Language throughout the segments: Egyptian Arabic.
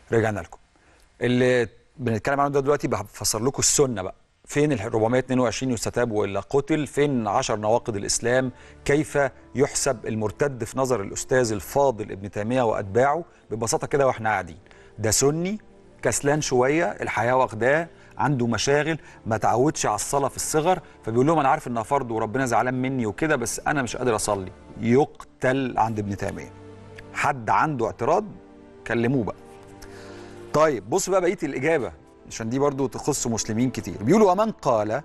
رجعنا لكم اللي بنتكلم عنه ده دلوقتي بفسر لكم السنه بقى فين ال 422 يستتاب والا قتل فين 10 نواقض الاسلام كيف يحسب المرتد في نظر الاستاذ الفاضل ابن تيميه واتباعه ببساطه كده واحنا قاعدين ده سني كسلان شويه الحياه واخداه عنده مشاغل ما تعودش على الصلاه في الصغر فبيقول لهم انا عارف انها فرض وربنا زعلان مني وكده بس انا مش قادر اصلي يقتل عند ابن تيميه حد عنده اعتراض كلموه بقى طيب بص بقى بقيه الاجابه عشان دي برضو تخص مسلمين كتير بيقولوا ومن قال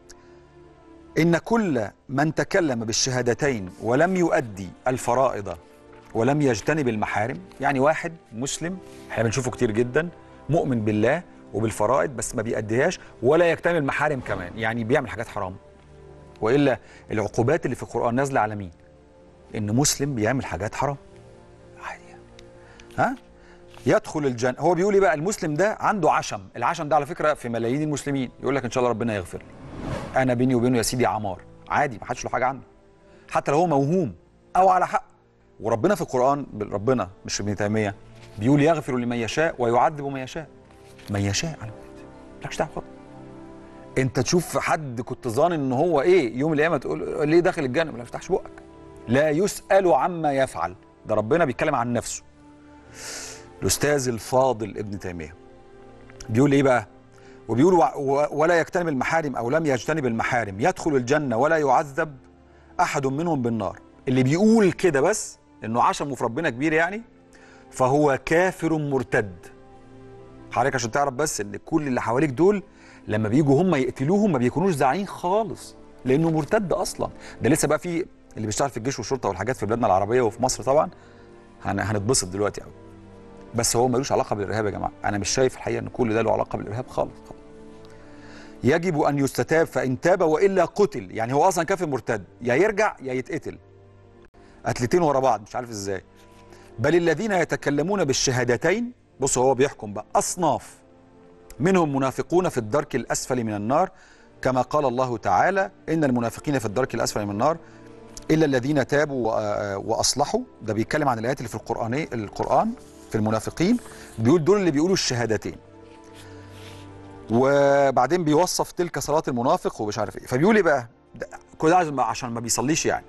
ان كل من تكلم بالشهادتين ولم يؤدي الفرائض ولم يجتنب المحارم يعني واحد مسلم احنا بنشوفه كتير جدا مؤمن بالله وبالفرائض بس ما بيأديهاش ولا يجتنب المحارم كمان يعني بيعمل حاجات حرام والا العقوبات اللي في القران نازله على مين ان مسلم بيعمل حاجات حرام عادي يعني. ها يدخل الجنة هو بيقول ايه بقى المسلم ده عنده عشم العشم ده على فكرة في ملايين المسلمين يقول لك ان شاء الله ربنا يغفر لي انا بيني وبينه يا سيدي عمار عادي ما حدش له حاجة عنده حتى لو هو موهوم او على حق وربنا في القرآن ربنا مش ابن تيمية بيقول يغفر لمن يشاء ويعذب من يشاء من يشاء على مالكش دعوه خالص انت تشوف حد كنت ظان ان هو ايه يوم القيامه تقول ليه داخل الجنه ما تفتحش بقك لا يسأل عما يفعل ده ربنا بيتكلم عن نفسه الاستاذ الفاضل ابن تيميه بيقول ايه بقى وبيقول ولا يجتنب المحارم او لم يجتنب المحارم يدخل الجنه ولا يعذب احد منهم بالنار اللي بيقول كده بس انه عشمه في ربنا كبير يعني فهو كافر مرتد حضرتك عشان تعرف بس ان كل اللي حواليك دول لما بيجوا هم يقتلوهم ما بيكونوش زعلانين خالص لانه مرتد اصلا ده لسه بقى في اللي بيشتغل في الجيش والشرطه والحاجات في بلادنا العربيه وفي مصر طبعا هنتبسط دلوقتي قوي بس هو ملوش علاقه بالارهاب يا جماعه انا مش شايف الحقيقه ان كل ده له علاقه بالارهاب خالص يجب ان يستتاب فان تاب والا قتل يعني هو اصلا كافر مرتد يا يرجع يا يتقتل قتلتين ورا بعض مش عارف ازاي بل الذين يتكلمون بالشهادتين بص هو بيحكم بقى اصناف منهم منافقون في الدرك الاسفل من النار كما قال الله تعالى ان المنافقين في الدرك الاسفل من النار الا الذين تابوا واصلحوا ده بيتكلم عن الايات اللي في القران القران في المنافقين بيقول دول اللي بيقولوا الشهادتين وبعدين بيوصف تلك صلاة المنافق ومش عارف ايه فبيقول ايه بقى كل ده عشان ما بيصليش يعني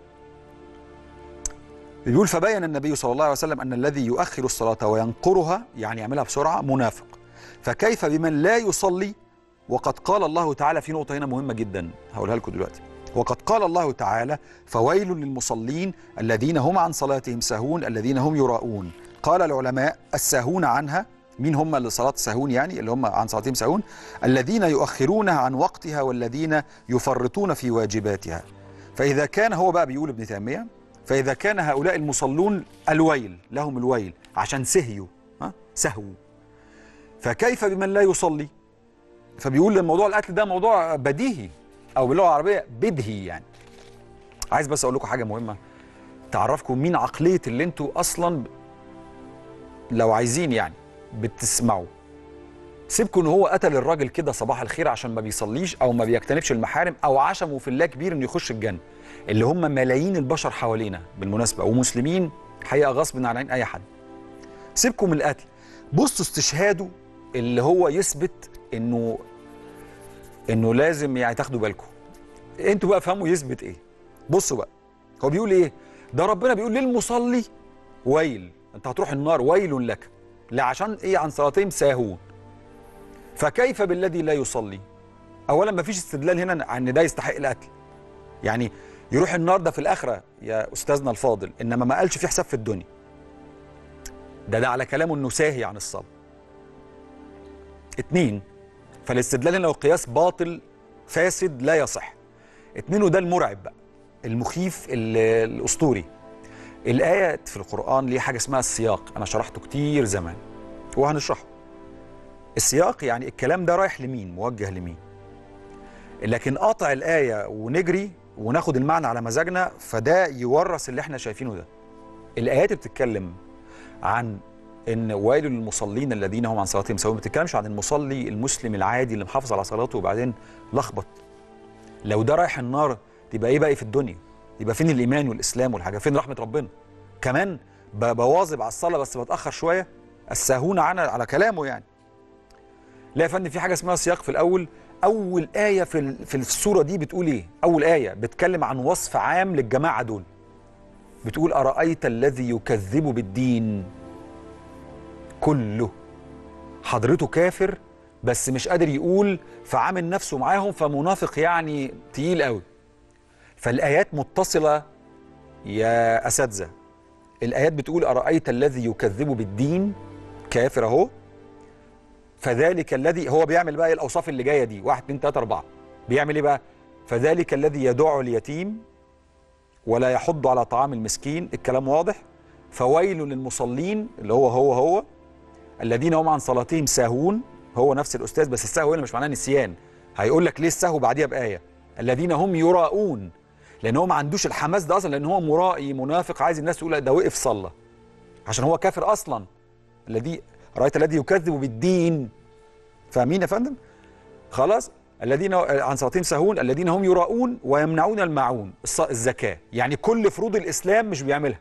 بيقول فبين النبي صلى الله عليه وسلم ان الذي يؤخر الصلاة وينقرها يعني يعملها بسرعة منافق فكيف بمن لا يصلي وقد قال الله تعالى في نقطة هنا مهمة جدا هقولها لكم دلوقتي وقد قال الله تعالى فويل للمصلين الذين هم عن صلاتهم سهون الذين هم يراؤون قال العلماء الساهون عنها مين هم اللي صلاة الساهون يعني اللي هم عن صلاتهم ساهون الذين يؤخرونها عن وقتها والذين يفرطون في واجباتها فإذا كان هو بقى بيقول ابن تيمية فإذا كان هؤلاء المصلون الويل لهم الويل عشان سهيوا ها سهوا فكيف بمن لا يصلي فبيقول الموضوع القتل ده موضوع بديهي او باللغه العربيه بدهي يعني عايز بس اقول لكم حاجه مهمه تعرفكم مين عقليه اللي انتوا اصلا لو عايزين يعني بتسمعوا سيبكم ان هو قتل الراجل كده صباح الخير عشان ما بيصليش او ما بيجتنبش المحارم او عشمه في الله كبير انه يخش الجنه اللي هم ملايين البشر حوالينا بالمناسبه ومسلمين حقيقه غصب عن عين اي حد سيبكم من القتل بصوا استشهاده اللي هو يثبت انه انه لازم يعني تاخدوا بالكم انتوا بقى فهموا يثبت ايه بصوا بقى هو بيقول ايه ده ربنا بيقول للمصلي ويل انت هتروح النار ويل لك لا عشان ايه عن صلاتهم ساهون فكيف بالذي لا يصلي اولا ما فيش استدلال هنا ان ده يستحق القتل يعني يروح النار ده في الاخره يا استاذنا الفاضل انما ما قالش في حساب في الدنيا ده ده على كلامه انه ساهي عن الصلاه اتنين فالاستدلال هنا والقياس باطل فاسد لا يصح اتنين وده المرعب بقى المخيف الاسطوري الآية في القرآن ليه حاجة اسمها السياق أنا شرحته كتير زمان وهنشرحه السياق يعني الكلام ده رايح لمين موجه لمين لكن قاطع الآية ونجري وناخد المعنى على مزاجنا فده يورث اللي احنا شايفينه ده الآيات بتتكلم عن ان ويل للمصلين الذين هم عن صلاتهم سواء ما بتتكلمش عن المصلي المسلم العادي اللي محافظ على صلاته وبعدين لخبط لو ده رايح النار تبقى ايه بقى في الدنيا يبقى فين الايمان والاسلام والحاجه فين رحمه ربنا كمان بواظب على الصلاه بس بتاخر شويه الساهون عن على كلامه يعني لا يا فندم في حاجه اسمها سياق في الاول اول ايه في ال- في السوره دي بتقول ايه اول ايه بتكلم عن وصف عام للجماعه دول بتقول ارايت الذي يكذب بالدين كله حضرته كافر بس مش قادر يقول فعامل نفسه معاهم فمنافق يعني تقيل قوي فالايات متصله يا اساتذه الايات بتقول ارايت الذي يكذب بالدين كافر اهو فذلك الذي هو بيعمل بقى إيه الاوصاف اللي جايه دي واحد اتنين تلاته اربعه بيعمل ايه بقى فذلك الذي يدع اليتيم ولا يحض على طعام المسكين الكلام واضح فويل للمصلين اللي هو هو هو الذين هم عن صلاتهم ساهون هو نفس الاستاذ بس السهو هنا مش معناه نسيان هيقول لك ليه السهو بعديها بايه الذين هم يراؤون لان هو ما عندوش الحماس ده اصلا لان هو مرائي منافق عايز الناس تقول لا ده وقف صلى عشان هو كافر اصلا الذي رايت الذي يكذب بالدين فاهمين يا فندم خلاص الذين عن صلاتهم ساهون الذين هم يراؤون ويمنعون الماعون الص- الزكاه يعني كل فروض الاسلام مش بيعملها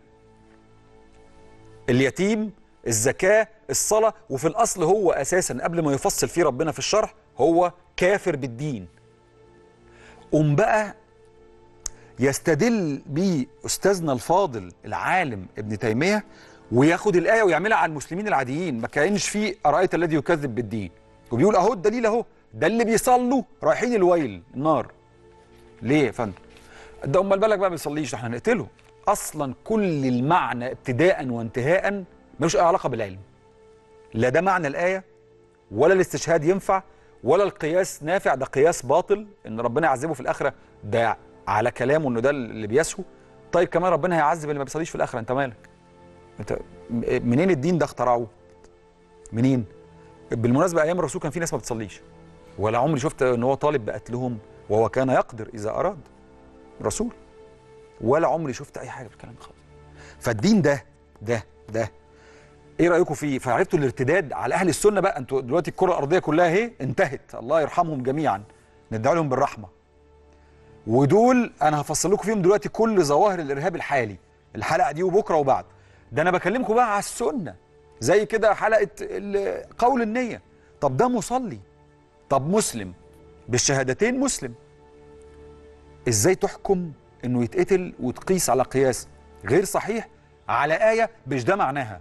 اليتيم الزكاه الصلاه وفي الاصل هو اساسا قبل ما يفصل فيه ربنا في الشرح هو كافر بالدين قوم بقى يستدل بيه استاذنا الفاضل العالم ابن تيميه وياخد الايه ويعملها على المسلمين العاديين ما كانش فيه ارايت الذي يكذب بالدين وبيقول اهو الدليل اهو ده اللي بيصلوا رايحين الويل النار ليه يا فندم ده امال بالك بقى ما بيصليش ده احنا هنقتله اصلا كل المعنى ابتداء وانتهاء ملوش اي علاقه بالعلم لا ده معنى الايه ولا الاستشهاد ينفع ولا القياس نافع ده قياس باطل ان ربنا يعذبه في الاخره ده على كلامه انه ده اللي بيسهو طيب كمان ربنا هيعذب اللي ما بيصليش في الاخره انت مالك انت م- منين الدين ده اخترعوه منين بالمناسبه ايام الرسول كان في ناس ما بتصليش ولا عمري شفت ان هو طالب بقتلهم وهو كان يقدر اذا اراد رسول ولا عمري شفت اي حاجه بالكلام ده خالص فالدين ده ده ده ايه رايكم فيه فعرفتوا الارتداد على اهل السنه بقى انتوا دلوقتي الكره الارضيه كلها اهي انتهت الله يرحمهم جميعا ندعي لهم بالرحمه ودول انا هفصل لكم فيهم دلوقتي كل ظواهر الارهاب الحالي الحلقه دي وبكره وبعد ده انا بكلمكم بقى على السنه زي كده حلقه ال- قول النيه طب ده مصلي طب مسلم بالشهادتين مسلم ازاي تحكم انه يتقتل وتقيس على قياس غير صحيح على ايه مش ده معناها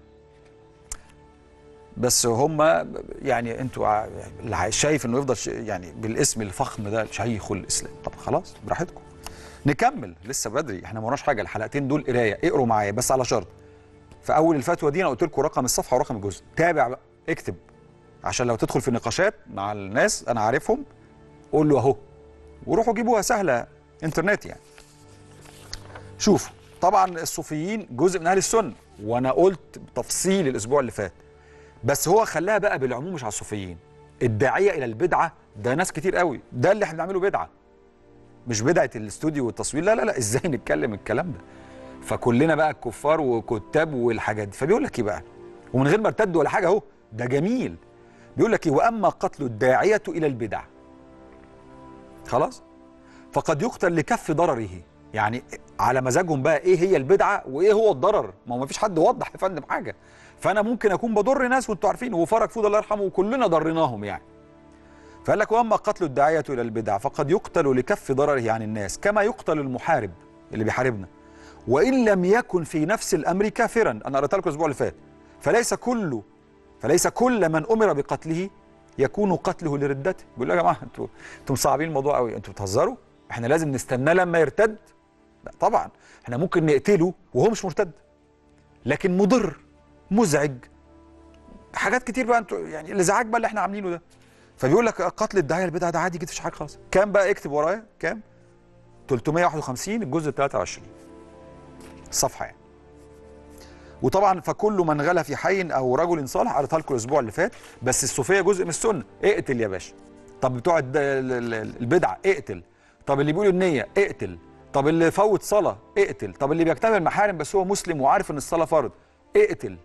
بس هم يعني انتوا ع- اللي عايز- شايف انه يفضل ش- يعني بالاسم الفخم ده شيخ الاسلام طب خلاص براحتكم نكمل لسه بدري احنا ما وراناش حاجه الحلقتين دول قرايه اقروا معايا بس على شرط في اول الفتوى دي انا قلت لكم رقم الصفحه ورقم الجزء تابع بقى اكتب عشان لو تدخل في نقاشات مع الناس انا عارفهم قول له اهو وروحوا جيبوها سهله انترنت يعني شوفوا طبعا الصوفيين جزء من اهل السنه وانا قلت بتفصيل الاسبوع اللي فات بس هو خلاها بقى بالعموم مش على الصوفيين الداعيه الى البدعه ده ناس كتير قوي ده اللي احنا بنعمله بدعه مش بدعه الاستوديو والتصوير لا لا لا ازاي نتكلم الكلام ده فكلنا بقى الكفار وكتاب والحاجات دي فبيقول لك ايه بقى ومن غير ما ارتد ولا حاجه اهو ده جميل بيقول لك ايه واما قتل الداعيه الى البدع خلاص فقد يقتل لكف ضرره يعني على مزاجهم بقى ايه هي البدعه وايه هو الضرر ما هو ما فيش حد وضح يا فندم حاجه فانا ممكن اكون بضر ناس وانتوا عارفين وفرج فود الله يرحمه وكلنا ضرناهم يعني فقال لك واما قتل الداعيه الى البدع فقد يقتل لكف ضرره عن الناس كما يقتل المحارب اللي بيحاربنا وان لم يكن في نفس الامر كافرا انا قريت لكم الاسبوع اللي فات فليس كل فليس كل من امر بقتله يكون قتله لردته بيقول يا جماعه انتوا انتوا مصعبين الموضوع قوي انتوا بتهزروا احنا لازم نستناه لما يرتد لا طبعا احنا ممكن نقتله وهو مش مرتد لكن مضر مزعج حاجات كتير بقى انتوا يعني الازعاج بقى اللي احنا عاملينه ده فبيقول لك قتل الداعيه البدعه ده عادي جدا مفيش حاجه خالص كام بقى اكتب ورايا كام 351 الجزء 23 الصفحه يعني وطبعا فكل من غلا في حي او رجل صالح قريتها لكم الاسبوع اللي فات بس الصوفيه جزء من السنه اقتل يا باشا طب بتوع الد- ال- ال- البدع اقتل طب اللي بيقول النيه اقتل طب اللي فوت صلاه اقتل طب اللي بيجتمع المحارم بس هو مسلم وعارف ان الصلاه فرض اقتل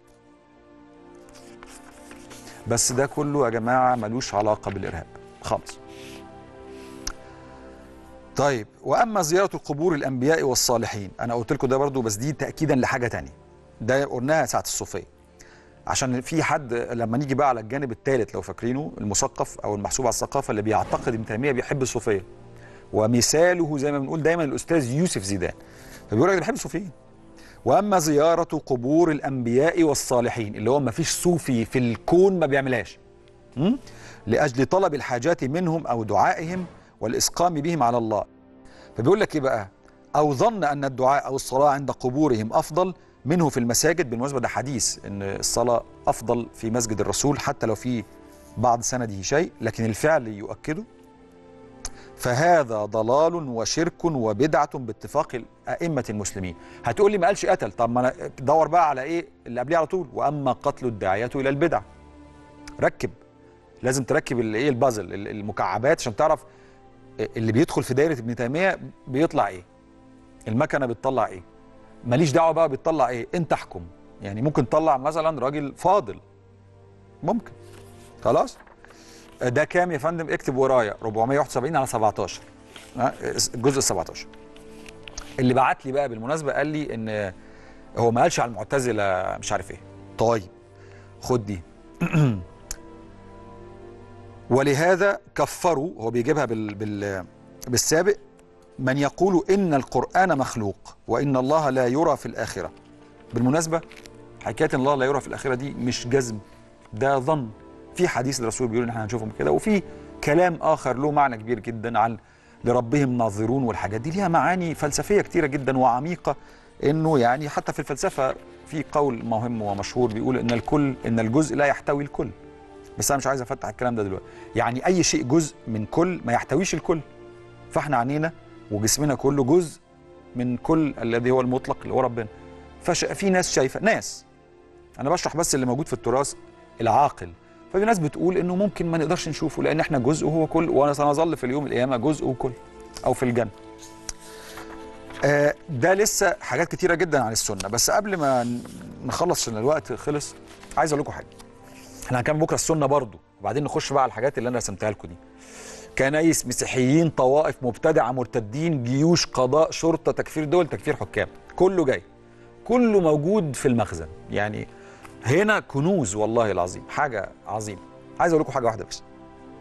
بس ده كله يا جماعه ملوش علاقه بالارهاب خالص طيب واما زياره قبور الانبياء والصالحين انا قلت لكم ده برضو بس دي تاكيدا لحاجه تانية ده قلناها ساعه الصوفيه عشان في حد لما نيجي بقى على الجانب الثالث لو فاكرينه المثقف او المحسوب على الثقافه اللي بيعتقد ابن تيميه بيحب الصوفيه ومثاله زي ما بنقول دايما الاستاذ يوسف زيدان فبيقول لك بيحب الصوفيين واما زياره قبور الانبياء والصالحين اللي هو ما فيش صوفي في الكون ما بيعملهاش م? لاجل طلب الحاجات منهم او دعائهم والاسقام بهم على الله فبيقول لك ايه بقى او ظن ان الدعاء او الصلاه عند قبورهم افضل منه في المساجد بالمناسبه ده حديث ان الصلاه افضل في مسجد الرسول حتى لو في بعض سنده شيء لكن الفعل يؤكده فهذا ضلال وشرك وبدعة باتفاق أئمة المسلمين هتقول لي ما قالش قتل طب ما أنا دور بقى على إيه اللي قبليه على طول وأما قتل الداعية إلى البدع ركب لازم تركب الايه البازل المكعبات عشان تعرف اللي بيدخل في دايره ابن تيميه بيطلع ايه المكنه بتطلع ايه ماليش دعوه بقى بتطلع ايه انت احكم يعني ممكن تطلع مثلا راجل فاضل ممكن خلاص ده كام يا فندم اكتب ورايا 471 على 17 ها، الجزء ال 17 اللي بعت لي بقى بالمناسبه قال لي ان هو ما قالش على المعتزله مش عارف ايه طيب خد دي ولهذا كفروا هو بيجيبها بال بال بالسابق من يقول ان القران مخلوق وان الله لا يرى في الاخره بالمناسبه حكايه ان الله لا يرى في الاخره دي مش جزم ده ظن في حديث الرسول بيقول ان احنا هنشوفهم كده وفي كلام اخر له معنى كبير جدا عن لربهم ناظرون والحاجات دي ليها معاني فلسفيه كتيره جدا وعميقه انه يعني حتى في الفلسفه في قول مهم ومشهور بيقول ان الكل ان الجزء لا يحتوي الكل بس انا مش عايز افتح الكلام ده دلوقتي يعني اي شيء جزء من كل ما يحتويش الكل فاحنا عينينا وجسمنا كله جزء من كل الذي هو المطلق اللي هو ربنا ففي ناس شايفه ناس انا بشرح بس اللي موجود في التراث العاقل ففي ناس بتقول انه ممكن ما نقدرش نشوفه لان احنا جزء وهو كل وانا سنظل في اليوم القيامه جزء وكل او في الجنه آه ده لسه حاجات كتيره جدا عن السنه بس قبل ما ن- نخلص عشان الوقت خلص عايز اقول لكم حاجه احنا هنكمل بكره السنه برضو وبعدين نخش بقى على الحاجات اللي انا رسمتها لكم دي كنايس مسيحيين طوائف مبتدعه مرتدين جيوش قضاء شرطه تكفير دول تكفير حكام كله جاي كله موجود في المخزن يعني هنا كنوز والله العظيم حاجه عظيمه عايز اقول لكم حاجه واحده بس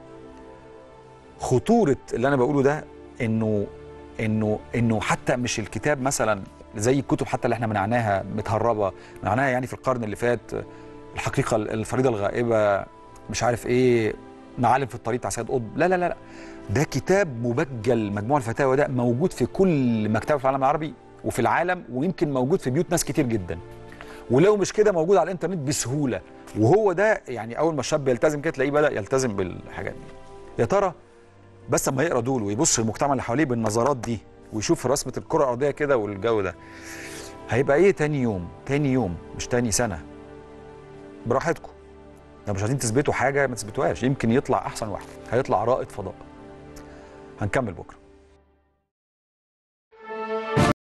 خطوره اللي انا بقوله ده انه انه انه حتى مش الكتاب مثلا زي الكتب حتى اللي احنا منعناها متهربه منعناها يعني في القرن اللي فات الحقيقه الفريده الغائبه مش عارف ايه معالم في الطريق بتاع سيد قطب لا لا لا لا. ده كتاب مبجل مجموع الفتاوى ده موجود في كل مكتبه في العالم العربي وفي العالم ويمكن موجود في بيوت ناس كتير جدا ولو مش كده موجود على الانترنت بسهوله وهو ده يعني اول ما الشاب يلتزم كده تلاقيه بدا يلتزم بالحاجات دي يا ترى بس اما يقرا دول ويبص المجتمع اللي حواليه بالنظرات دي ويشوف رسمه الكره الارضيه كده والجو ده هيبقى ايه تاني يوم تاني يوم مش تاني سنه براحتكم لو مش عايزين تثبتوا حاجه ما تثبتوهاش يمكن يطلع احسن واحد هيطلع رائد فضاء هنكمل بكره